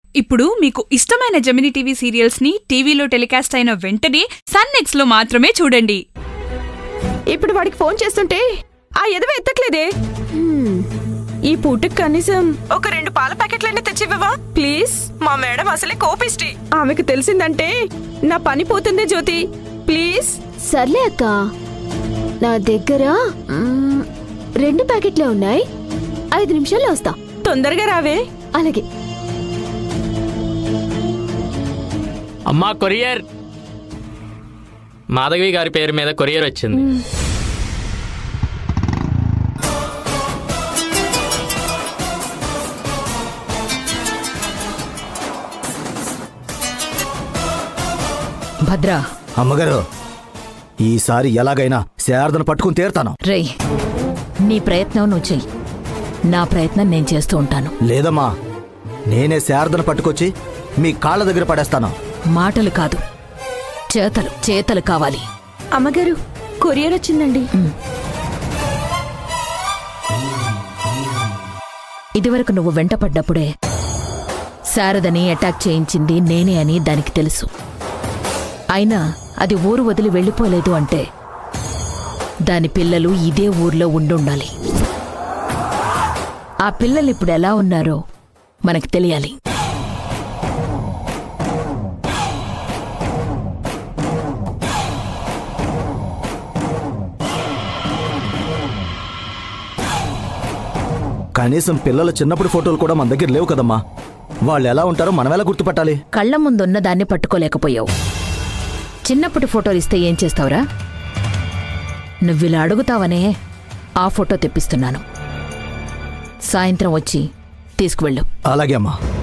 ఇప్పుడు మీకు ఇష్టమైన జమినీ టీవీ సీరియల్స్ ని టీవీలో టెలికాస్ట్ అయిన వెంటనే సన్ నెక్స్ట్ లో మాత్రమే చూడండి ఇప్పుడు వాడికి ఫోన్ చేస్తుంటే ఆ ఎదవ ఎత్తట్లేదే ఈ పూటకి కనీసం ఒక రెండు పాల ప్యాకెట్లైనా తెచ్చివ్వవా ప్లీజ్ మా మేడం అసలే కోపిష్టి ఆమెకు తెలిసిందంటే నా పని పోతుందే జ్యోతి ప్లీజ్ సర్లే అక్క నా దగ్గర మ్మ్, రెండు ప్యాకెట్లే ఉన్నాయి ఐదు నిమిషాల్లో వస్తా తొందరగా రావే అలాగే అమ్మా కొరియర్ మాధవి గారి పేరు మీద కొరియర్ వచ్చింది భద్రా అమ్మగారు ఈసారి ఎలాగైనా శారదను పట్టుకుని తీరుతాను రేయ్ నీ ప్రయత్నం నువ్వు చెయ్యి నా ప్రయత్నం నేను చేస్తూ ఉంటాను లేదమ్మా నేనే శారదను పట్టుకొచ్చి మీ కాళ్ళ దగ్గర పడేస్తాను మాటలు కాదు చేతలు చేతలు కావాలి అమ్మగారు కొరియర్ వచ్చిందండి ఇదివరకు నువ్వు వెంటపడ్డప్పుడే శారదని అటాక్ చేయించింది నేనే అని దానికి తెలుసు అయినా అది ఊరు వదిలి వెళ్ళిపోలేదు అంటే దాని పిల్లలు ఇదే ఊర్లో ఉండుండాలి ఆ పిల్లలు ఇప్పుడు ఎలా ఉన్నారో మనకు తెలియాలి కనీసం పిల్లల చిన్నప్పుడు ఫోటోలు కూడా మన దగ్గర లేవు కదమ్మా వాళ్ళు ఎలా ఉంటారో మనం ఎలా గుర్తుపట్టాలి కళ్ళ ముందున్న దాన్ని పట్టుకోలేకపోయావు చిన్నప్పటి ఫోటోలు ఇస్తే ఏం చేస్తావురా నువ్విలా అడుగుతావనే ఆ ఫోటో తెప్పిస్తున్నాను సాయంత్రం వచ్చి తీసుకువెళ్ళు అలాగే అమ్మా